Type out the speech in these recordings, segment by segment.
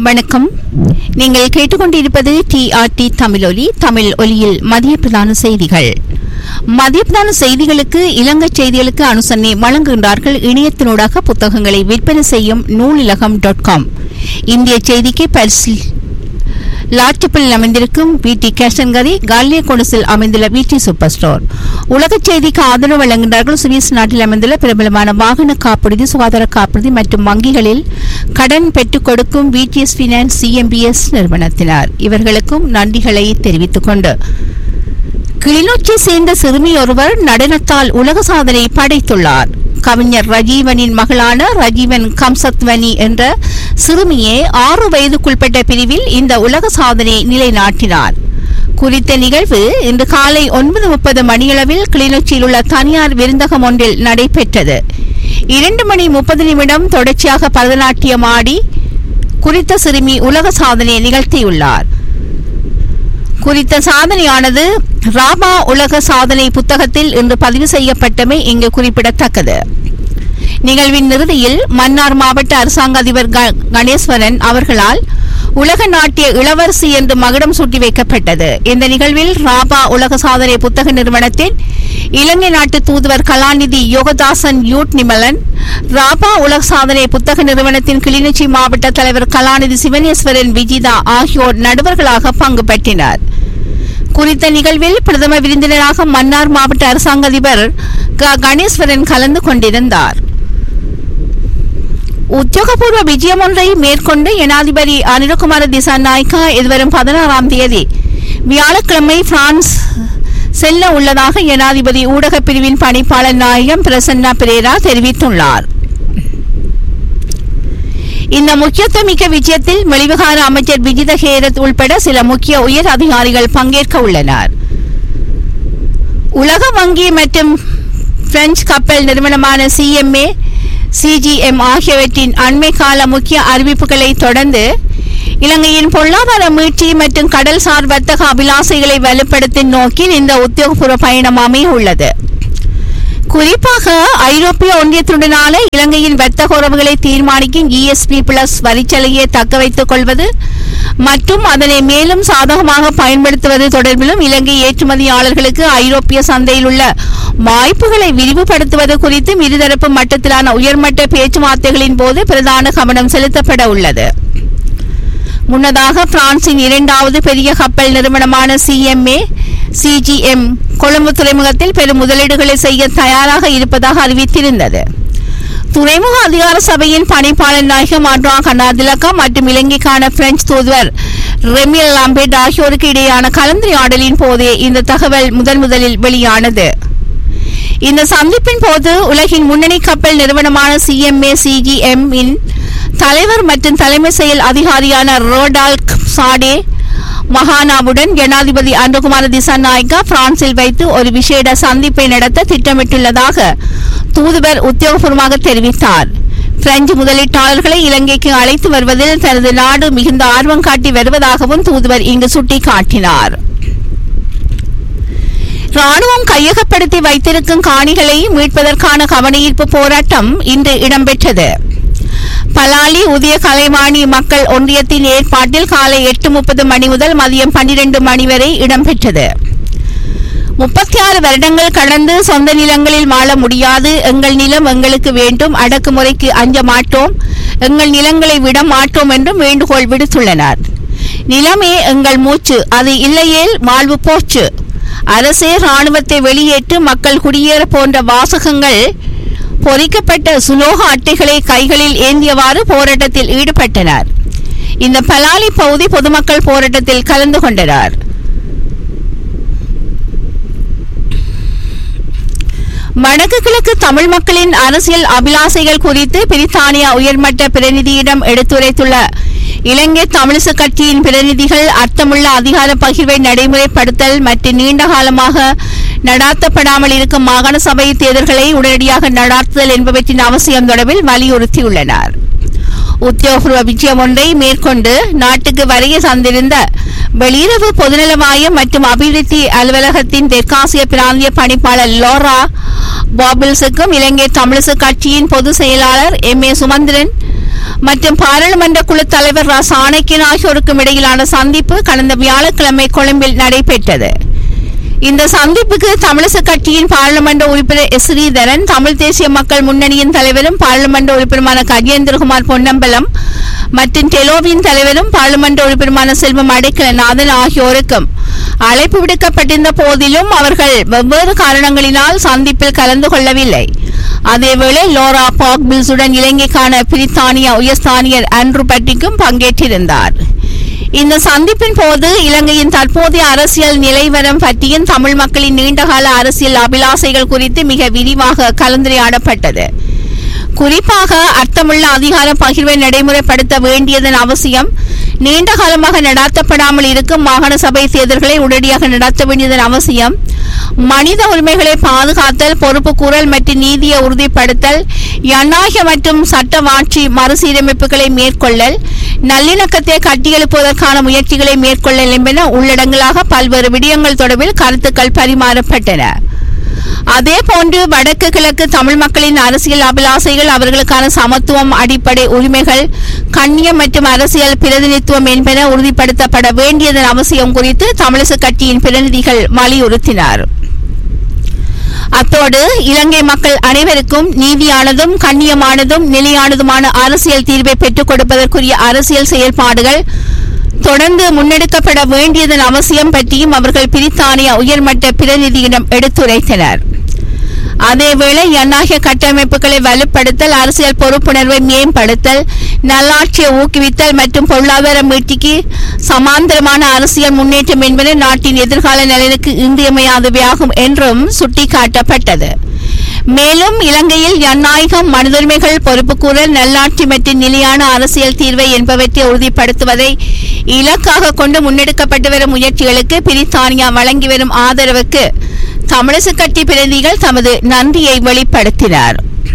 வணக்கம் நீங்கள் கேட்டுக்கொண்டிருப்பது டிஆர்டி தமிழொலி தமிழ் ஒலியில் மதிய பிரதான செய்திகள் மதிய பிரதான செய்திகளுக்கு இலங்கை செய்திகளுக்கு அனுசரணை வழங்குகின்றார்கள் இணையத்தினூடாக புத்தகங்களை விற்பனை செய்யும் நூலிலகம் டாட் காம் இந்திய செய்திக்கு பரிசில் லாட்சிப்பில் அமைந்திருக்கும் விடி கேஷன்கரி காலிய கொலுசில் அமைந்துள்ள விடி சூப்பர் ஸ்டோர் உலக செய்திக்கு ஆதரவு வழங்குகிறார்கள் சுவிஸ் நாட்டில் அமைந்துள்ள பிரபலமான வாகன காப்புறுதி சுகாதார காப்புறுதி மற்றும் வங்கிகளில் கடன் பெற்றுக் கொடுக்கும் விடிஎஸ் பினான்ஸ் சிஎம்பிஎஸ் நிறுவனத்தினர் இவர்களுக்கும் நன்றிகளை தெரிவித்துக் கொண்டு கிளிநொச்சி சேர்ந்த சிறுமி ஒருவர் நடனத்தால் உலக சாதனை படைத்துள்ளார் கவிஞர் ரஜீவனின் மகளான ரஜீவன் கம்சத்வனி என்ற சிறுமியே ஆறு வயதுக்குட்பட்ட பிரிவில் இந்த உலக சாதனை நிலைநாட்டினார் குறித்த நிகழ்வு இன்று காலை ஒன்பது முப்பது மணியளவில் கிளிநொச்சியில் உள்ள தனியார் விருந்தகம் ஒன்றில் நடைபெற்றது இரண்டு மணி முப்பது நிமிடம் தொடர்ச்சியாக பரதநாட்டியம் ஆடி குறித்த சிறுமி உலக சாதனை நிகழ்த்தியுள்ளார் குறித்த சாதனையானது ராமா உலக சாதனை புத்தகத்தில் இன்று பதிவு செய்யப்பட்டமை இங்கு குறிப்பிடத்தக்கது நிகழ்வின் இறுதியில் மன்னார் மாவட்ட அரசாங்க அதிபர் க- கணேஸ்வரன் அவர்களால் உலக நாட்டிய இளவரசி என்று மகுடம் சூட்டி வைக்கப்பட்டது இந்த நிகழ்வில் ராபா உலக சாதனை புத்தக நிறுவனத்தின் இலங்கை நாட்டு தூதுவர் கலாநிதி யோகதாசன் யூட் நிமலன் ராபா உலக சாதனை புத்தக நிறுவனத்தின் கிளிநொச்சி மாவட்ட தலைவர் கலாநிதி சிவனேஸ்வரன் விஜிதா ஆகியோர் நடுவர்களாக பங்கு பெற்றினர் குறித்த நிகழ்வில் பிரதம விருந்தினராக மன்னார் மாவட்ட அரசாங்க அதிபர் க கணேஸ்வரன் கலந்து கொண்டிருந்தார் உத்தியோகபூர்வ விஜயம் ஒன்றை மேற்கொண்டு ஜனாதிபதி அனிருகுமார திசாநாயக்கா எதிர்வரும் பதினாறாம் தேதி வியாழக்கிழமை பிரான்ஸ் செல்ல உள்ளதாக ஜனாதிபதி ஊடகப் பிரிவின் பணிப்பாளர் நாயகம் பிரசன்னா பிரேரா தெரிவித்துள்ளார் இந்த முக்கியத்துவமிக்க விஜயத்தில் வெளிவிகார அமைச்சர் விஜித ஹேரத் உள்பட சில முக்கிய உயர் அதிகாரிகள் பங்கேற்க உள்ளனர் உலக வங்கி மற்றும் பிரெஞ்சு கப்பல் நிறுவனமான சிஎம்ஏ சிஜிஎம் ஆகியவற்றின் அண்மை கால முக்கிய அறிவிப்புகளை தொடர்ந்து இலங்கையின் பொருளாதார மீட்சி மற்றும் கடல்சார் வர்த்தக அபிலாசைகளை வலுப்படுத்தும் நோக்கில் இந்த உத்தியோகபூர்வ பயணம் அமைய உள்ளது குறிப்பாக ஐரோப்பிய ஒன்றியத்துடனான இலங்கையின் வர்த்தக உறவுகளை தீர்மானிக்கும் இஎஸ்பி பிளஸ் வரிச்சலுகையை தக்க வைத்துக் கொள்வது மற்றும் அதனை மேலும் சாதகமாக பயன்படுத்துவது தொடர்பிலும் இலங்கை ஏற்றுமதியாளர்களுக்கு ஐரோப்பிய சந்தையில் உள்ள வாய்ப்புகளை விரிவுபடுத்துவது குறித்தும் இருதரப்பு மட்டத்திலான உயர்மட்ட பேச்சுவார்த்தைகளின் போது பிரதான கவனம் செலுத்தப்பட உள்ளது முன்னதாக பிரான்சின் இரண்டாவது பெரிய கப்பல் நிறுவனமான சிஎம்ஏ சிஜிஎம் கொழும்பு துறைமுகத்தில் பெரும் முதலீடுகளை செய்ய தயாராக இருப்பதாக அறிவித்திருந்தது துறைமுக அதிகார சபையின் பணிப்பாளர் நாயகம் ஆண்ட்ரா கனாதிலக்கா மற்றும் இலங்கைக்கான பிரெஞ்சு தூதுவர் ரெமில் லாம்பெட் ஆகியோருக்கு இடையான கலந்துரையாடலின் போதே இந்த தகவல் முதன் முதலில் வெளியானது இந்த சந்திப்பின் போது உலகின் முன்னணி கப்பல் நிறுவனமான சிஎம்ஏ சிஜிஎம் இன் தலைவர் மற்றும் தலைமை செயல் அதிகாரியான ரோடால்க் சாடே மகானாவுடன் ஜனாதிபதி அன்புகுமார திசாநாயக்கா பிரான்சில் வைத்து ஒரு விசேட சந்திப்பை நடத்த திட்டமிட்டுள்ளதாக தூதுவர் உத்தியோகபூர்வமாக தெரிவித்தார் பிரெஞ்சு முதலீட்டாளர்களை இலங்கைக்கு அழைத்து வருவதில் தனது நாடு மிகுந்த ஆர்வம் காட்டி வருவதாகவும் தூதுவர் இங்கு சுட்டிக்காட்டினார் ராணுவம் கையகப்படுத்தி வைத்திருக்கும் காணிகளை மீட்பதற்கான கவனஈர்ப்பு போராட்டம் இன்று இடம்பெற்றது பலாலி உதய கலைவாணி மக்கள் ஒன்றியத்தின் ஏற்பாட்டில் காலை எட்டு முப்பது மணி முதல் மதியம் பன்னிரண்டு மணி வரை இடம்பெற்றது முப்பத்தி ஆறு வருடங்கள் கடந்து சொந்த நிலங்களில் வாழ முடியாது எங்கள் நிலம் எங்களுக்கு வேண்டும் அடக்குமுறைக்கு அஞ்ச மாட்டோம் எங்கள் நிலங்களை விட மாட்டோம் என்றும் வேண்டுகோள் விடுத்துள்ளனர் நிலமே எங்கள் மூச்சு அது இல்லையேல் வாழ்வு போச்சு அரசே ராணுவத்தை வெளியேற்று மக்கள் குடியேற போன்ற வாசகங்கள் பொறிக்கப்பட்ட சுலோக அட்டைகளை கைகளில் ஏந்தியவாறு போராட்டத்தில் ஈடுபட்டனர் இந்த பலாலி பகுதி பொதுமக்கள் போராட்டத்தில் கலந்து கொண்டனர் வடக்கு கிழக்கு தமிழ் மக்களின் அரசியல் அபிலாசைகள் குறித்து பிரித்தானியா உயர்மட்ட பிரதிநிதியிடம் எடுத்துரைத்துள்ள இலங்கை தமிழிசு கட்சியின் பிரதிநிதிகள் அர்த்தமுள்ள அதிகார பகிர்வை நடைமுறைப்படுத்தல் மற்றும் நீண்ட காலமாக நடாத்தப்படாமல் இருக்கும் மாகாண சபை தேர்தல்களை உடனடியாக நடாத்துதல் என்பவற்றின் அவசியம் தொடர்பில் வலியுறுத்தியுள்ளனர் உத்தியோகபூர்வ விஜயம் ஒன்றை மேற்கொண்டு நாட்டுக்கு வருகை தந்திருந்த வெளியுறவு பொதுநலவாயம் மற்றும் அபிவிருத்தி அலுவலகத்தின் தெற்காசிய பிராந்திய பணிப்பாளர் லோரா பாபிள்ஸுக்கும் இலங்கை தமிழிசு கட்சியின் பொதுச் செயலாளர் எம் ஏ சுமந்திரன் மற்றும் பாராளுமன்ற குழு தலைவர் ரா சாணக்கியன் ஆகியோருக்கும் இடையிலான சந்திப்பு கடந்த வியாழக்கிழமை கொழும்பில் நடைபெற்றது இந்த சந்திப்புக்கு தமிழிசை கட்சியின் பாராளுமன்ற உறுப்பினர் எஸ் ஸ்ரீதரன் தமிழ் தேசிய மக்கள் முன்னணியின் தலைவரும் பாராளுமன்ற உறுப்பினருமான கஜேந்திரகுமார் பொன்னம்பலம் மற்றும் டெலோவின் தலைவரும் பாராளுமன்ற உறுப்பினருமான செல்வம் அடைக்கலநாதன் ஆகியோருக்கும் அழைப்பு விடுக்கப்பட்டிருந்த போதிலும் அவர்கள் வெவ்வேறு காரணங்களினால் சந்திப்பில் கலந்து கொள்ளவில்லை அதேவேளை லோரா பாக்பில்ஸுடன் இலங்கைக்கான பிரித்தானிய உயர்ஸ்தானியர் ஆண்ட்ரூ பட்டிக்கும் பங்கேற்றிருந்தார் இந்த சந்திப்பின் போது இலங்கையின் தற்போதைய அரசியல் நிலைவரம் பற்றியும் தமிழ் மக்களின் நீண்டகால அரசியல் அபிலாசைகள் குறித்து மிக விரிவாக கலந்துரையாடப்பட்டது குறிப்பாக அர்த்தமுள்ள அதிகார பகிர்வை நடைமுறைப்படுத்த வேண்டியதன் அவசியம் நீண்ட காலமாக நடாத்தப்படாமல் இருக்கும் மாகாண சபை தேர்தல்களை உடனடியாக நடத்த வேண்டியதன் அவசியம் மனித உரிமைகளை பாதுகாத்தல் பொறுப்பு கூறல் மற்றும் நீதியை உறுதிப்படுத்தல் ஜனநாயக மற்றும் சட்டவாட்சி மறுசீரமைப்புகளை மேற்கொள்ளல் நல்லிணக்கத்தை கட்டியெழுப்புவதற்கான முயற்சிகளை மேற்கொள்ளல் என்பன உள்ளடங்களாக பல்வேறு விடயங்கள் தொடர்பில் கருத்துக்கள் பரிமாறப்பட்டன அதே போன்று வடக்கு கிழக்கு தமிழ் மக்களின் அரசியல் அபிலாசைகள் அவர்களுக்கான சமத்துவம் அடிப்படை உரிமைகள் கண்ணியம் மற்றும் அரசியல் பிரதிநிதித்துவம் என்பன உறுதிப்படுத்தப்பட வேண்டியதன் அவசியம் குறித்து தமிழிசை கட்சியின் பிரதிநிதிகள் வலியுறுத்தினார் அத்தோடு இலங்கை மக்கள் அனைவருக்கும் நீதியானதும் கண்ணியமானதும் நிலையானதுமான அரசியல் தீர்வை பெற்றுக் கொடுப்பதற்குரிய அரசியல் செயல்பாடுகள் தொடர்ந்து முன்னெடுக்கப்பட வேண்டியதன் அவசியம் பற்றியும் அவர்கள் பிரித்தானிய உயர்மட்ட பிரதிநிதியிடம் எடுத்துரைத்தனர் அதேவேளை ஜனநாயக கட்டமைப்புகளை வலுப்படுத்தல் அரசியல் பொறுப்புணர்வை மேம்படுத்தல் நல்லாட்சியை ஊக்குவித்தல் மற்றும் பொருளாதார மீட்சிக்கு சமாந்தரமான அரசியல் முன்னேற்றம் என்பது நாட்டின் எதிர்கால நலனுக்கு இன்றியமையாதவையாகும் என்றும் சுட்டிக்காட்டப்பட்டது மேலும் இலங்கையில் ஜனநாயகம் மனிதுரிமைகள் பொறுப்புக்கூறல் நல்லாட்சி மற்றும் நிலையான அரசியல் தீர்வை என்பவற்றை உறுதிப்படுத்துவதை இலக்காக கொண்டு முன்னெடுக்கப்பட்டு வரும் முயற்சிகளுக்கு பிரித்தானியா வழங்கி வரும் ஆதரவுக்கு தமிழிசை கட்சி பிரதிநிதிகள் தமது நன்றியை வெளிப்படுத்தினார்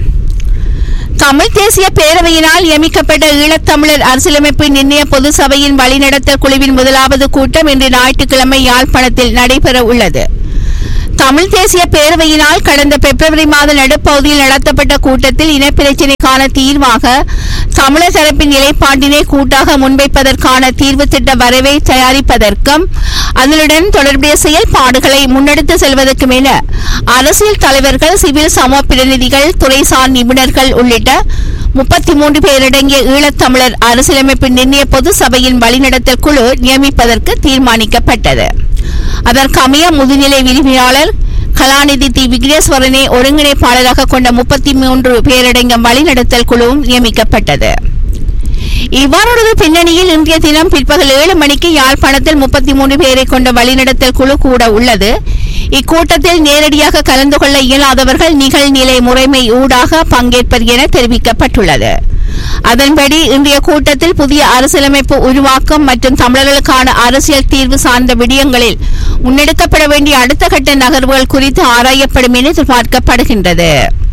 தமிழ் தேசிய பேரவையினால் நியமிக்கப்பட்ட ஈழத்தமிழர் அரசியலமைப்பு நிர்ணய பொது சபையின் வழிநடத்தல் குழுவின் முதலாவது கூட்டம் இன்று ஞாயிற்றுக்கிழமை யாழ்ப்பாணத்தில் நடைபெற உள்ளது தமிழ் தேசிய பேரவையினால் கடந்த பிப்ரவரி மாத நடுப்பகுதியில் நடத்தப்பட்ட கூட்டத்தில் இனப்பிரச்சினைக்கான தீர்வாக தமிழர் தரப்பின் நிலைப்பாட்டினை கூட்டாக முன்வைப்பதற்கான தீர்வு திட்ட வரைவை தயாரிப்பதற்கும் அதனுடன் தொடர்புடைய செயல்பாடுகளை முன்னெடுத்து செல்வதற்கும் என அரசியல் தலைவர்கள் சிவில் சமூக பிரதிநிதிகள் துறைசார் நிபுணர்கள் உள்ளிட்ட முப்பத்தி மூன்று பேரடங்கிய ஈழத்தமிழர் அரசியலமைப்பு நிர்ணய பொது சபையின் வழிநடத்தல் குழு நியமிப்பதற்கு தீர்மானிக்கப்பட்டது அதற்கமைய முதுநிலை விரிவியாளர் கலாநிதி தி விக்னேஸ்வரனை ஒருங்கிணைப்பாளராக கொண்ட முப்பத்தி மூன்று பேரடங்கிய வழிநடத்தல் குழுவும் நியமிக்கப்பட்டது இவ்வாறொரு பின்னணியில் இன்றைய தினம் பிற்பகல் ஏழு மணிக்கு யாழ்ப்பாணத்தில் முப்பத்தி மூன்று பேரை கொண்ட வழிநடத்தல் குழு கூட உள்ளது இக்கூட்டத்தில் நேரடியாக கலந்து கொள்ள இயலாதவர்கள் நிகழ்நிலை முறைமை ஊடாக பங்கேற்பர் என தெரிவிக்கப்பட்டுள்ளது அதன்படி இன்றைய கூட்டத்தில் புதிய அரசியலமைப்பு உருவாக்கம் மற்றும் தமிழர்களுக்கான அரசியல் தீர்வு சார்ந்த விடயங்களில் முன்னெடுக்கப்பட வேண்டிய அடுத்த கட்ட நகர்வுகள் குறித்து ஆராயப்படும் என எதிர்பார்க்கப்படுகின்றது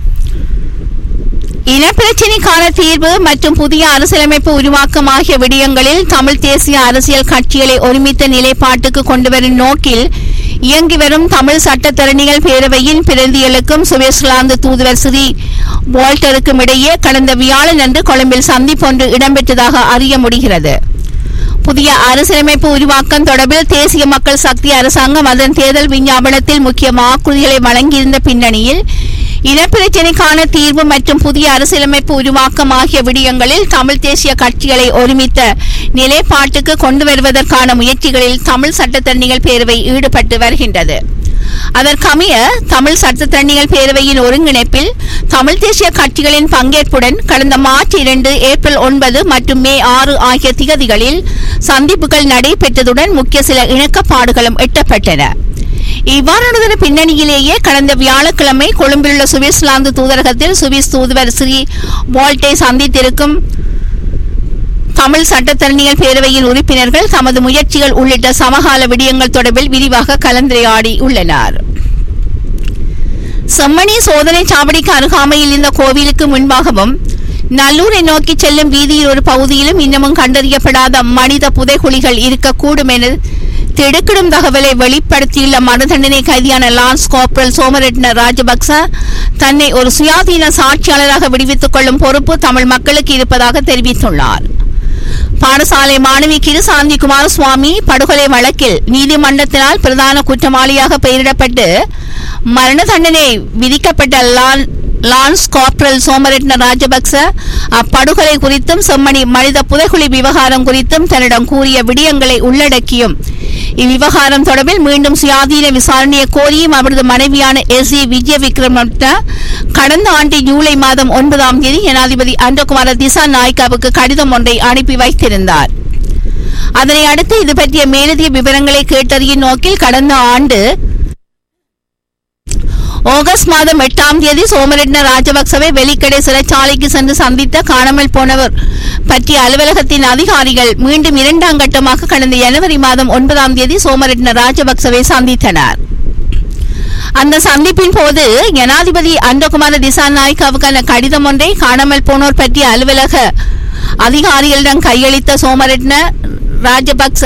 இனப்பிரச்சினைக்கான தீர்வு மற்றும் புதிய அரசியலமைப்பு உருவாக்கம் ஆகிய விடயங்களில் தமிழ் தேசிய அரசியல் கட்சிகளை ஒருமித்த நிலைப்பாட்டுக்கு கொண்டுவரும் நோக்கில் இயங்கி வரும் தமிழ் சட்டத்தரணிகள் பேரவையின் பிரதிகளுக்கும் சுவிட்சர்லாந்து தூதுவர் ஸ்ரீ வால்டருக்கும் இடையே கடந்த வியாழன் அன்று கொழும்பில் சந்திப்பொன்று இடம்பெற்றதாக அறிய முடிகிறது புதிய அரசியலமைப்பு உருவாக்கம் தொடர்பில் தேசிய மக்கள் சக்தி அரசாங்கம் அதன் தேர்தல் விஞ்ஞாபனத்தில் முக்கிய வாக்குறுதிகளை வழங்கியிருந்த பின்னணியில் இனப்பிரச்சினைக்கான தீர்வு மற்றும் புதிய அரசியலமைப்பு உருவாக்கம் ஆகிய விடயங்களில் தமிழ் தேசிய கட்சிகளை ஒருமித்த நிலைப்பாட்டுக்கு கொண்டு வருவதற்கான முயற்சிகளில் தமிழ் சட்டத்தரணிகள் பேரவை ஈடுபட்டு வருகின்றது அதற்கமைய தமிழ் சட்டத்தரணிகள் பேரவையின் ஒருங்கிணைப்பில் தமிழ் தேசிய கட்சிகளின் பங்கேற்புடன் கடந்த மார்ச் இரண்டு ஏப்ரல் ஒன்பது மற்றும் மே ஆறு ஆகிய திகதிகளில் சந்திப்புகள் நடைபெற்றதுடன் முக்கிய சில இணக்கப்பாடுகளும் எட்டப்பட்டன இவ்வாறானதன் பின்னணியிலேயே கடந்த வியாழக்கிழமை கொழும்பிலுள்ள சுவிட்சர்லாந்து தூதரகத்தில் சுவிஸ் தூதுவர் ஸ்ரீ வால்டை சந்தித்திருக்கும் தமிழ் சட்டத்தரணிகள் பேரவையின் உறுப்பினர்கள் தமது முயற்சிகள் உள்ளிட்ட சமகால விடயங்கள் தொடர்பில் விரிவாக கலந்துரையாடி உள்ளனர் செம்மணி சோதனை சாவடிக்கு அருகாமையில் இந்த கோவிலுக்கு முன்பாகவும் நல்லூரை நோக்கி செல்லும் வீதியில் ஒரு பகுதியிலும் இன்னமும் கண்டறியப்படாத மனித புதைகுழிகள் இருக்கக்கூடும் என திடுக்கிடும் தகவலை வெளிப்படுத்தியுள்ள மரண தண்டனை கைதியான லான்ஸ் கோப்ரல் சோமரட்ன ராஜபக்ச தன்னை ஒரு சுயாதீன சாட்சியாளராக விடுவித்துக் கொள்ளும் பொறுப்பு தமிழ் மக்களுக்கு இருப்பதாக தெரிவித்துள்ளார் பாடசாலை மாணவி கிருசாந்தி குமாரசுவாமி படுகொலை வழக்கில் நீதிமன்றத்தினால் பிரதான குற்றவாளியாக பெயரிடப்பட்டு மரண தண்டனை விதிக்கப்பட்ட லான் லான்ஸ் காப்ரல் சோமரட்ன ராஜபக்ச அப்படுகொலை குறித்தும் செம்மணி மனித புதைகுழி விவகாரம் குறித்தும் தன்னிடம் கூறிய விடயங்களை உள்ளடக்கியும் இவ்விவகாரம் தொடர்பில் மீண்டும் சுயாதீன விசாரணையை கோரியும் அவரது மனைவியான எஸ் ஏ விஜய விக்ரமட்ட கடந்த ஆண்டு ஜூலை மாதம் ஒன்பதாம் தேதி ஜனாதிபதி அன்றகுமார திசா நாய்காவுக்கு கடிதம் ஒன்றை அனுப்பி வைத்திருந்தார் அதனை அடுத்து இது பற்றிய மேலதிக விவரங்களை கேட்டறியும் நோக்கில் கடந்த ஆண்டு ஆகஸ்ட் மாதம் எட்டாம் தேதி சோமரட்ன ராஜபக்சவை வெலிக்கடை சிறைச்சாலைக்கு சென்று சந்தித்த காணாமல் போனவர் பற்றிய அலுவலகத்தின் அதிகாரிகள் மீண்டும் இரண்டாம் கட்டமாக கடந்த ஜனவரி மாதம் ஒன்பதாம் தேதி சோமரட்ன ராஜபக்சவை சந்தித்தனர் அந்த சந்திப்பின் போது ஜனாதிபதி அண்டகுமார திசாநாயக்காவுக்கான கடிதம் ஒன்றை காணாமல் போனோர் பற்றிய அலுவலக அதிகாரிகளிடம் கையளித்த சோமரட்ன ராஜபக்ச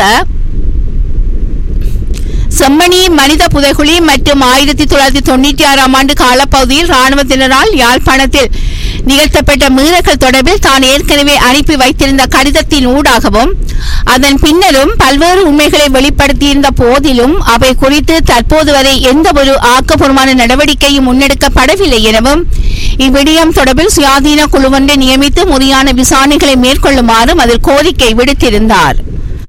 செம்மணி மனித புதைகுழி மற்றும் ஆயிரத்தி தொள்ளாயிரத்தி தொண்ணூற்றி ஆறாம் ஆண்டு காலப்பகுதியில் ராணுவத்தினரால் யாழ்ப்பாணத்தில் நிகழ்த்தப்பட்ட மீறல்கள் தொடர்பில் தான் ஏற்கனவே அனுப்பி வைத்திருந்த கடிதத்தின் ஊடாகவும் அதன் பின்னரும் பல்வேறு உண்மைகளை வெளிப்படுத்தியிருந்த போதிலும் அவை குறித்து தற்போது வரை எந்த ஒரு ஆக்கப்பூர்வமான நடவடிக்கையும் முன்னெடுக்கப்படவில்லை எனவும் இவ்விடயம் தொடர்பில் சுயாதீன குழுவொன்றை நியமித்து முறையான விசாரணைகளை மேற்கொள்ளுமாறும் அதில் கோரிக்கை விடுத்திருந்தார்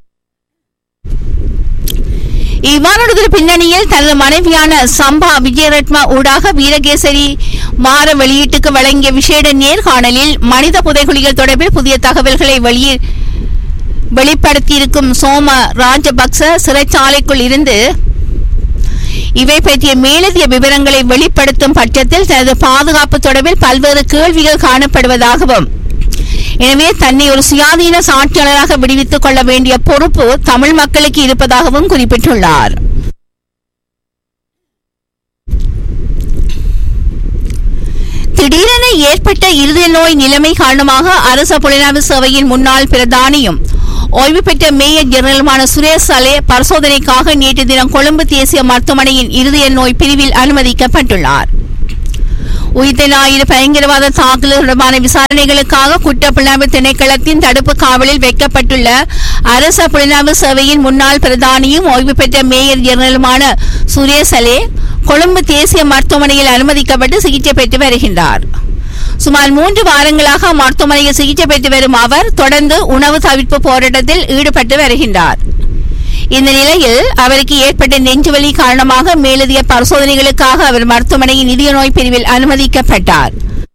இவ்வாறு பின்னணியில் தனது மனைவியான சம்பா விஜயரட்மா ஊடாக வீரகேசரி மாற வெளியீட்டுக்கு வழங்கிய விசேட நேர்காணலில் மனித புதைகுழிகள் தொடர்பில் புதிய தகவல்களை வெளியே வெளிப்படுத்தியிருக்கும் சோம ராஜபக்ச சிறைச்சாலைக்குள் இருந்து இவை பற்றிய மேலதிக விவரங்களை வெளிப்படுத்தும் பட்சத்தில் தனது பாதுகாப்பு தொடர்பில் பல்வேறு கேள்விகள் காணப்படுவதாகவும் எனவே தன்னை ஒரு சுயாதீன சாட்சியாளராக விடுவித்துக் கொள்ள வேண்டிய பொறுப்பு தமிழ் மக்களுக்கு இருப்பதாகவும் குறிப்பிட்டுள்ளார் திடீரென ஏற்பட்ட இருதய நோய் நிலைமை காரணமாக அரச புலனாய்வு சேவையின் முன்னாள் பிரதானியும் ஓய்வு பெற்ற மேயர் ஜெனரலுமான சுரேஷ் சலே பரிசோதனைக்காக நேற்று தினம் கொழும்பு தேசிய மருத்துவமனையின் இருதய நோய் பிரிவில் அனுமதிக்கப்பட்டுள்ளார் உயிர்த்த ஞாயிறு பயங்கரவாத தாக்குதல் தொடர்பான விசாரணைகளுக்காக குற்ற புலனாய்வு திணைக்களத்தின் தடுப்பு காவலில் வைக்கப்பட்டுள்ள அரச புலனாய்வு சேவையின் முன்னாள் பிரதானியும் ஓய்வு பெற்ற மேயர் ஜெனரலுமான சுரேஷ் அலே கொழும்பு தேசிய மருத்துவமனையில் அனுமதிக்கப்பட்டு சிகிச்சை பெற்று வருகின்றார் சுமார் மூன்று வாரங்களாக மருத்துவமனையில் சிகிச்சை பெற்று வரும் அவர் தொடர்ந்து உணவு தவிர்ப்பு போராட்டத்தில் ஈடுபட்டு வருகின்றார் இந்த நிலையில் அவருக்கு ஏற்பட்ட நெஞ்சுவலி காரணமாக மேலதிக பரிசோதனைகளுக்காக அவர் மருத்துவமனையின் இதய நோய் பிரிவில் அனுமதிக்கப்பட்டார்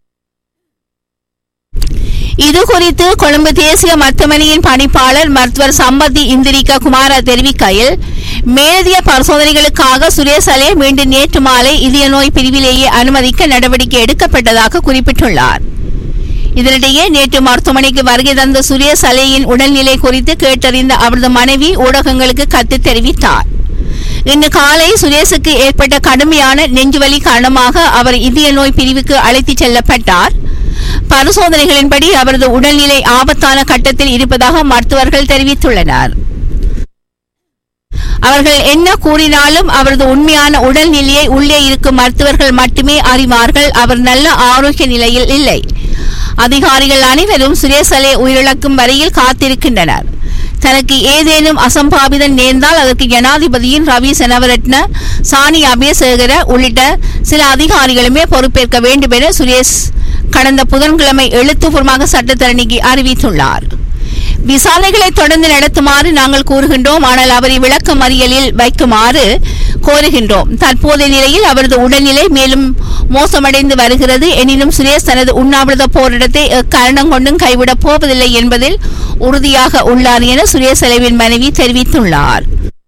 இது குறித்து கொழும்பு தேசிய மருத்துவமனையின் பணிப்பாளர் மருத்துவர் சம்பத்தி இந்திரிகா குமார தெரிவிக்கையில் மேலதிக பரிசோதனைகளுக்காக சுரேஷ் அலே மீண்டும் நேற்று மாலை இதய நோய் பிரிவிலேயே அனுமதிக்க நடவடிக்கை எடுக்கப்பட்டதாக குறிப்பிட்டுள்ளார் இதனிடையே நேற்று மருத்துவமனைக்கு வருகை தந்த சுரேஷ் அலேயின் உடல்நிலை குறித்து கேட்டறிந்த அவரது மனைவி ஊடகங்களுக்கு கத்து தெரிவித்தார் இன்று காலை சுரேஷுக்கு ஏற்பட்ட கடுமையான நெஞ்சுவலி காரணமாக அவர் இதய நோய் பிரிவுக்கு அழைத்துச் செல்லப்பட்டார் பரிசோதனைகளின்படி அவரது உடல்நிலை ஆபத்தான கட்டத்தில் இருப்பதாக மருத்துவர்கள் தெரிவித்துள்ளனர் அவர்கள் என்ன கூறினாலும் அவரது உண்மையான உடல்நிலையை உள்ளே இருக்கும் மருத்துவர்கள் மட்டுமே அறிவார்கள் அவர் நல்ல ஆரோக்கிய நிலையில் இல்லை அதிகாரிகள் அனைவரும் சுரேசலே உயிரிழக்கும் வரையில் காத்திருக்கின்றனர் தனக்கு ஏதேனும் அசம்பாவிதம் நேர்ந்தால் அதற்கு ஜனாதிபதியின் ரவி செனவரட்ன சாணி அபேசேகர உள்ளிட்ட சில அதிகாரிகளுமே பொறுப்பேற்க வேண்டும் என சுரேஷ் கடந்த புதன்கிழமை எழுத்துப்பூர்வமாக சட்டத்தரணிக்கு அறிவித்துள்ளார் விசாரணைகளை தொடர்ந்து நடத்துமாறு நாங்கள் கூறுகின்றோம் ஆனால் அவரை விளக்க மறியலில் வைக்குமாறு கோருகின்றோம் தற்போதைய நிலையில் அவரது உடல்நிலை மேலும் மோசமடைந்து வருகிறது எனினும் சுரேஷ் தனது உண்ணாவிரத போராட்டத்தை எக்காரணம் கொண்டும் கைவிடப் போவதில்லை என்பதில் உறுதியாக உள்ளார் என சுரேஷ் தலைவின் மனைவி தெரிவித்துள்ளார்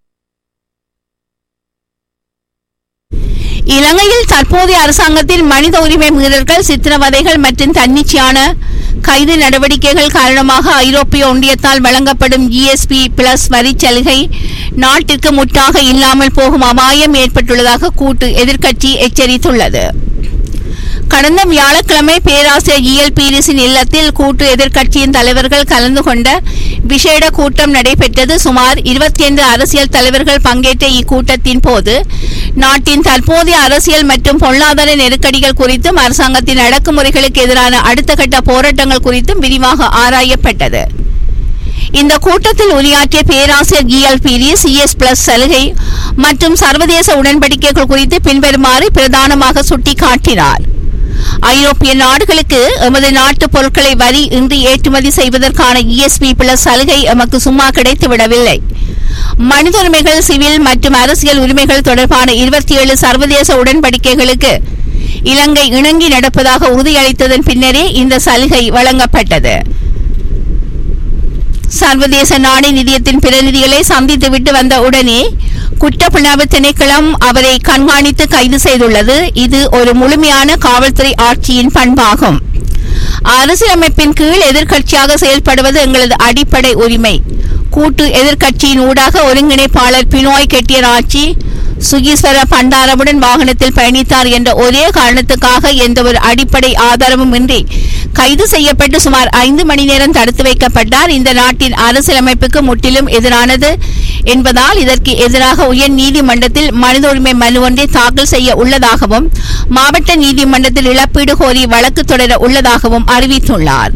இலங்கையில் தற்போதைய அரசாங்கத்தில் மனித உரிமை மீறல்கள் சித்திரவதைகள் மற்றும் தன்னிச்சையான கைது நடவடிக்கைகள் காரணமாக ஐரோப்பிய ஒன்றியத்தால் வழங்கப்படும் ஜிஎஸ்பி பிளஸ் வரி சலுகை நாட்டிற்கு முற்றாக இல்லாமல் போகும் அபாயம் ஏற்பட்டுள்ளதாக கூட்டு எதிர்க்கட்சி எச்சரித்துள்ளது கடந்த வியாழக்கிழமை பேராசிரியர் இஎல் பீரிஸின் இல்லத்தில் கூட்டு எதிர்க்கட்சியின் தலைவர்கள் கலந்து கொண்ட விசேட கூட்டம் நடைபெற்றது சுமார் இருபத்தி ஐந்து அரசியல் தலைவர்கள் பங்கேற்ற இக்கூட்டத்தின் போது நாட்டின் தற்போதைய அரசியல் மற்றும் பொருளாதார நெருக்கடிகள் குறித்தும் அரசாங்கத்தின் அடக்குமுறைகளுக்கு எதிரான அடுத்த கட்ட போராட்டங்கள் குறித்தும் விரிவாக ஆராயப்பட்டது இந்த கூட்டத்தில் உரையாற்றிய பேராசிரியர் கிஎல் பீரி சிஎஸ் பிளஸ் சலுகை மற்றும் சர்வதேச உடன்படிக்கைகள் குறித்து பின்வருமாறு பிரதானமாக சுட்டிக்காட்டினார் ஐரோப்பிய நாடுகளுக்கு எமது நாட்டு பொருட்களை வரி இன்றி ஏற்றுமதி செய்வதற்கான இஎஸ்பி பிளஸ் சலுகை எமக்கு சும்மா கிடைத்துவிடவில்லை மனித உரிமைகள் சிவில் மற்றும் அரசியல் உரிமைகள் தொடர்பான இருபத்தி ஏழு சர்வதேச உடன்படிக்கைகளுக்கு இலங்கை இணங்கி நடப்பதாக உறுதியளித்ததன் பின்னரே இந்த சலுகை வழங்கப்பட்டது சர்வதேச நாணய நிதியத்தின் பிரதிநிதிகளை சந்தித்துவிட்டு வந்த உடனே குற்றப்புலனாய்வு திணைக்களம் அவரை கண்காணித்து கைது செய்துள்ளது இது ஒரு முழுமையான காவல்துறை ஆட்சியின் பண்பாகும் அரசியலமைப்பின் கீழ் எதிர்க்கட்சியாக செயல்படுவது எங்களது அடிப்படை உரிமை கூட்டு எதிர்க்கட்சியின் ஊடாக ஒருங்கிணைப்பாளர் பினோய் கெட்டியராட்சி சுகீஸ்வர பண்டாரவுடன் வாகனத்தில் பயணித்தார் என்ற ஒரே காரணத்துக்காக எந்த ஒரு அடிப்படை ஆதாரமும் இன்றி கைது செய்யப்பட்டு சுமார் ஐந்து மணி நேரம் தடுத்து வைக்கப்பட்டார் இந்த நாட்டின் அரசியலமைப்புக்கு முற்றிலும் எதிரானது என்பதால் இதற்கு எதிராக உயர் நீதிமன்றத்தில் மனித உரிமை மனு ஒன்றை தாக்கல் செய்ய உள்ளதாகவும் மாவட்ட நீதிமன்றத்தில் இழப்பீடு கோரி வழக்கு தொடர உள்ளதாகவும் அறிவித்துள்ளார்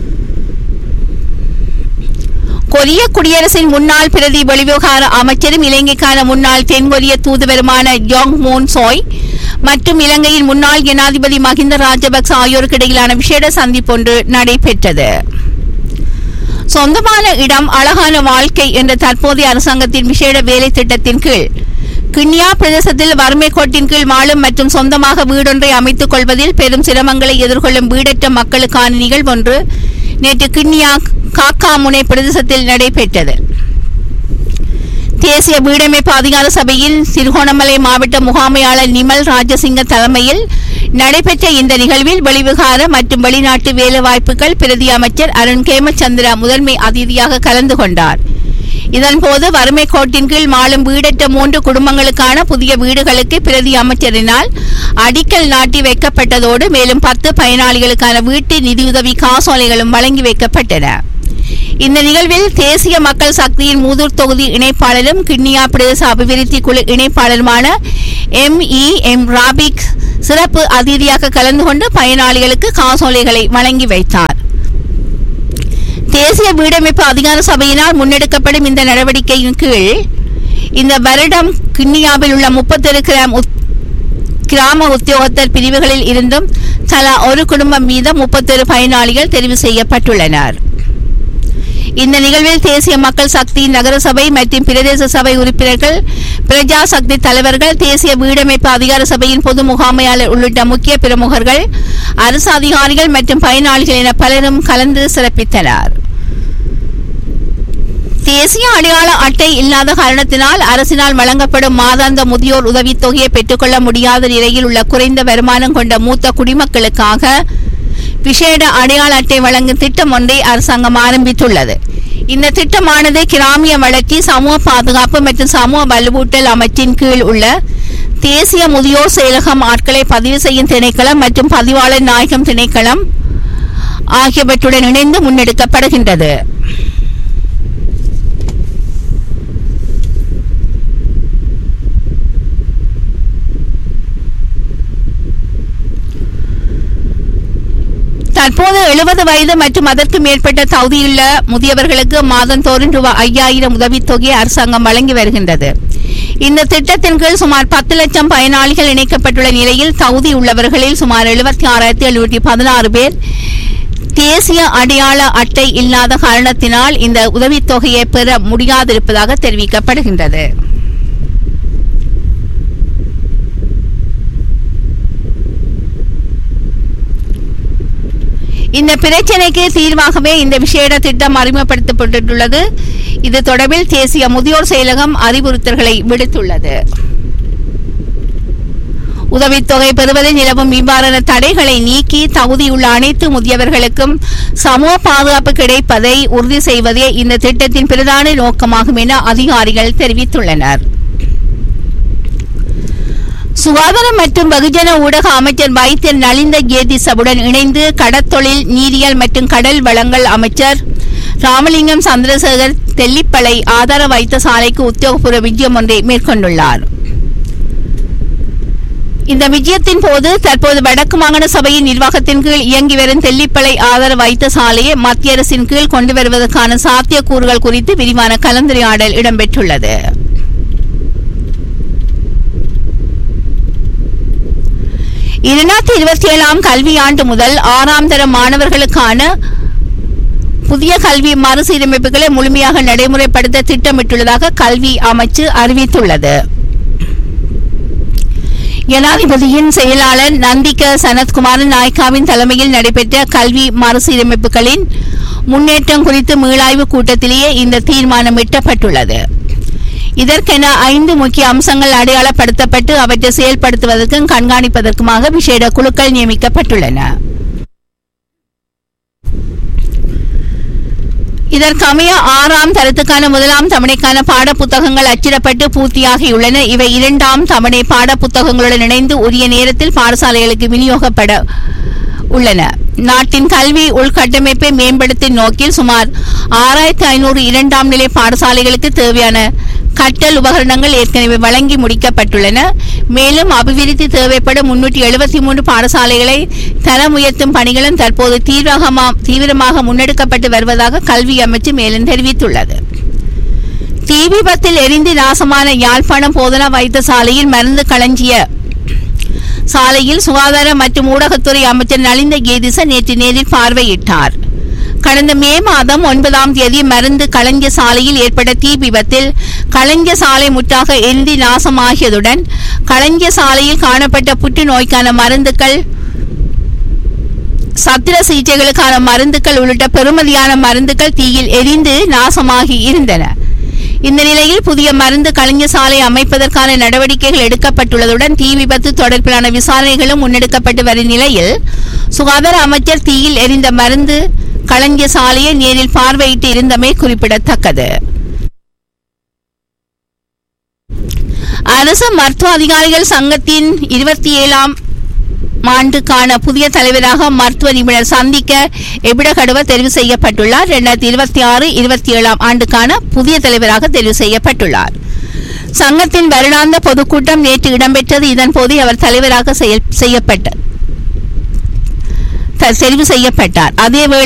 கொரிய குடியரசின் முன்னாள் பிரதி வெளிவிவகார அமைச்சரும் இலங்கைக்கான முன்னாள் தென்கொரிய தூதுவருமான யோங் மூன் சோய் மற்றும் இலங்கையின் முன்னாள் ஜனாதிபதி மஹிந்த ராஜபக்ச ஆகியோருக்கு இடையிலான விசேட சந்திப்பொன்று நடைபெற்றது சொந்தமான இடம் அழகான வாழ்க்கை என்ற தற்போதைய அரசாங்கத்தின் விசேட வேலை திட்டத்தின் கீழ் கிண்ணியா பிரதேசத்தில் வறுமை கோட்டின் கீழ் வாழும் மற்றும் சொந்தமாக வீடொன்றை அமைத்துக் கொள்வதில் பெரும் சிரமங்களை எதிர்கொள்ளும் வீடற்ற மக்களுக்கான நிகழ்வொன்று நேற்று கிண்ணியா காக்காமுனை பிரதேசத்தில் நடைபெற்றது தேசிய வீடமைப்பு அதிகார சபையின் திருகோணமலை மாவட்ட முகாமையாளர் நிமல் ராஜசிங்க தலைமையில் நடைபெற்ற இந்த நிகழ்வில் வெளிவிகார மற்றும் வெளிநாட்டு வேலைவாய்ப்புகள் பிரதி அமைச்சர் அருண் கேமச்சந்திரா முதன்மை அதிதியாக கலந்து கொண்டார் இதன்போது வறுமை கோட்டின் கீழ் வாழும் வீடற்ற மூன்று குடும்பங்களுக்கான புதிய வீடுகளுக்கு பிரதி அமைச்சரினால் அடிக்கல் நாட்டி வைக்கப்பட்டதோடு மேலும் பத்து பயனாளிகளுக்கான வீட்டு நிதியுதவி காசோலைகளும் வழங்கி வைக்கப்பட்டன இந்த நிகழ்வில் தேசிய மக்கள் சக்தியின் மூதூர் தொகுதி இணைப்பாளரும் கிண்ணியா பிரதேச அபிவிருத்தி குழு இணைப்பாளருமான எம் இ எம் ராபிக் சிறப்பு அதிதியாக கலந்து கொண்டு பயனாளிகளுக்கு காசோலைகளை வழங்கி வைத்தார் தேசிய வீடமைப்பு அதிகார சபையினால் முன்னெடுக்கப்படும் இந்த நடவடிக்கையின் கீழ் இந்த வருடம் கிண்ணியாவில் உள்ள முப்பத்தொரு கிராம் உத்- கிராம உத்தியோகத்தர் பிரிவுகளில் இருந்தும் தலா ஒரு குடும்பம் மீதம் முப்பத்தொரு பயனாளிகள் தெரிவு செய்யப்பட்டுள்ளனர் இந்த நிகழ்வில் தேசிய மக்கள் சக்தி நகரசபை மற்றும் பிரதேச சபை உறுப்பினர்கள் பிரஜா சக்தி தலைவர்கள் தேசிய வீடமைப்பு அதிகார சபையின் பொது முகாமையாளர் உள்ளிட்ட முக்கிய பிரமுகர்கள் அரசு அதிகாரிகள் மற்றும் பயனாளிகள் என பலரும் கலந்து சிறப்பித்தனர் தேசிய அடையாள அட்டை இல்லாத காரணத்தினால் அரசினால் வழங்கப்படும் மாதாந்த முதியோர் உதவித் தொகையை பெற்றுக்கொள்ள முடியாத நிலையில் உள்ள குறைந்த வருமானம் கொண்ட மூத்த குடிமக்களுக்காக விசேட அடையாள அட்டை வழங்கும் திட்டம் ஒன்றை அரசாங்கம் ஆரம்பித்துள்ளது இந்த திட்டமானது கிராமிய வளர்ச்சி சமூக பாதுகாப்பு மற்றும் சமூக வலுவூட்டல் அமைச்சின் கீழ் உள்ள தேசிய முதியோர் செயலகம் ஆட்களை பதிவு செய்யும் திணைக்களம் மற்றும் பதிவாளர் நாயகம் திணைக்களம் ஆகியவற்றுடன் இணைந்து முன்னெடுக்கப்படுகின்றது தற்போது எழுபது வயது மற்றும் அதற்கு மேற்பட்ட தகுதியுள்ள முதியவர்களுக்கு மாதந்தோறும் ரூபாய் ஐயாயிரம் உதவித்தொகையை அரசாங்கம் வழங்கி வருகின்றது இந்த திட்டத்தின் கீழ் சுமார் பத்து லட்சம் பயனாளிகள் இணைக்கப்பட்டுள்ள நிலையில் தகுதி உள்ளவர்களில் சுமார் எழுபத்தி ஆறாயிரத்தி எழுநூற்றி பதினாறு பேர் தேசிய அடையாள அட்டை இல்லாத காரணத்தினால் இந்த உதவித்தொகையை பெற முடியாதிருப்பதாக தெரிவிக்கப்படுகின்றது இந்த பிரச்சனைக்கு தீர்வாகவே இந்த விசேட திட்டம் அறிமுகப்படுத்தப்பட்டுள்ளது இது தொடர்பில் தேசிய முதியோர் செயலகம் அறிவுறுத்தல்களை விடுத்துள்ளது உதவித்தொகை பெறுவதில் நிலவும் இவ்வாறான தடைகளை நீக்கி தகுதியுள்ள அனைத்து முதியவர்களுக்கும் சமூக பாதுகாப்பு கிடைப்பதை உறுதி செய்வதே இந்த திட்டத்தின் பிரதான நோக்கமாகும் என அதிகாரிகள் தெரிவித்துள்ளனர் சுகாதாரம் மற்றும் வெகுஜன ஊடக அமைச்சர் வைத்தியர் நலிந்த ஜேதிசவுடன் இணைந்து கடற்தொழில் நீரியல் மற்றும் கடல் வளங்கள் அமைச்சர் ராமலிங்கம் சந்திரசேகர் தெல்லிப்பளை ஆதார வைத்தியசாலைக்கு உத்தியோகபூர்வ விஜயம் ஒன்றை மேற்கொண்டுள்ளார் இந்த விஜயத்தின் போது தற்போது வடக்கு மாகாண சபையின் நிர்வாகத்தின் கீழ் இயங்கி வரும் தெல்லிப்பளை ஆதரவு வைத்தியசாலையை மத்திய அரசின் கீழ் கொண்டு வருவதற்கான சாத்தியக்கூறுகள் குறித்து விரிவான கலந்துரையாடல் இடம்பெற்றுள்ளது இரண்டாயிரத்தி இருபத்தி ஏழாம் கல்வியாண்டு முதல் ஆறாம் தர மாணவர்களுக்கான புதிய கல்வி மறுசீரமைப்புகளை முழுமையாக நடைமுறைப்படுத்த திட்டமிட்டுள்ளதாக கல்வி அமைச்சு அறிவித்துள்ளது ஜனாதிபதியின் செயலாளர் நந்திக சனத்குமாரன் நாய்காவின் தலைமையில் நடைபெற்ற கல்வி மறுசீரமைப்புகளின் முன்னேற்றம் குறித்து மீளாய்வு கூட்டத்திலேயே இந்த தீர்மானம் எட்டப்பட்டுள்ளது இதற்கென ஐந்து முக்கிய அம்சங்கள் அடையாளப்படுத்தப்பட்டு அவற்றை செயல்படுத்துவதற்கும் கண்காணிப்பதற்குமாக விசேட குழுக்கள் நியமிக்கப்பட்டுள்ளன இதற்கமைய ஆறாம் தரத்துக்கான முதலாம் தவணைக்கான பாடப்புத்தகங்கள் அச்சிடப்பட்டு பூர்த்தியாகியுள்ளன இவை இரண்டாம் தவணை பாடப்புத்தகங்களுடன் இணைந்து உரிய நேரத்தில் பாடசாலைகளுக்கு விநியோகப்பட உள்ளன நாட்டின் கல்வி உள்கட்டமைப்பை மேம்படுத்தும் நோக்கில் சுமார் ஆறாயிரத்தி ஐநூறு இரண்டாம் நிலை பாடசாலைகளுக்கு தேவையான கற்றல் உபகரணங்கள் ஏற்கனவே வழங்கி முடிக்கப்பட்டுள்ளன மேலும் அபிவிருத்தி தேவைப்படும் முன்னூற்றி எழுபத்தி மூன்று பாடசாலைகளை தரம் உயர்த்தும் பணிகளும் தற்போது தீவிரமா தீவிரமாக முன்னெடுக்கப்பட்டு வருவதாக கல்வி அமைச்சு மேலும் தெரிவித்துள்ளது தீ விபத்தில் எரிந்து நாசமான யாழ்ப்பாணம் போதனா வைத்தியசாலையில் மருந்து களஞ்சிய சாலையில் சுகாதார மற்றும் ஊடகத்துறை அமைச்சர் நலிந்த கேதிச நேற்று நேரில் பார்வையிட்டார் கடந்த மே மாதம் ஒன்பதாம் தேதி மருந்து களஞ்சிய சாலையில் ஏற்பட்ட தீ விபத்தில் களஞ்சிய சாலை முற்றாக எரிந்து நாசமாகியதுடன் களஞ்சிய சாலையில் காணப்பட்ட புற்றுநோய்க்கான மருந்துகள் சத்திர சிகிச்சைகளுக்கான மருந்துகள் உள்ளிட்ட பெறுமதியான மருந்துகள் தீயில் எரிந்து நாசமாகி இருந்தன இந்த நிலையில் புதிய மருந்து களஞ்சிய சாலை அமைப்பதற்கான நடவடிக்கைகள் எடுக்கப்பட்டுள்ளதுடன் தீ விபத்து தொடர்பிலான விசாரணைகளும் முன்னெடுக்கப்பட்டு வரும் நிலையில் சுகாதார அமைச்சர் தீயில் எரிந்த மருந்து களஞ்சிய சாலையை நேரில் பார்வையிட்டு இருந்தமை குறிப்பிடத்தக்கது அரசு மருத்துவ அதிகாரிகள் சங்கத்தின் இருபத்தி ஏழாம் ஆண்டுக்கான புதிய தலைவராக மருத்துவ நிபுணர் சந்திக்க எபிடகடுவ தெரிவு செய்யப்பட்டுள்ளார் இரண்டாயிரத்தி இருபத்தி ஆறு இருபத்தி ஏழாம் ஆண்டுக்கான புதிய தலைவராக தெரிவு செய்யப்பட்டுள்ளார் சங்கத்தின் வருடாந்த பொதுக்கூட்டம் நேற்று இடம்பெற்றது இதன்போது அவர் தலைவராக செயல்- செய்யப்பட்ட த- தெரிவு செய்யப்பட்டார் அதேவேளை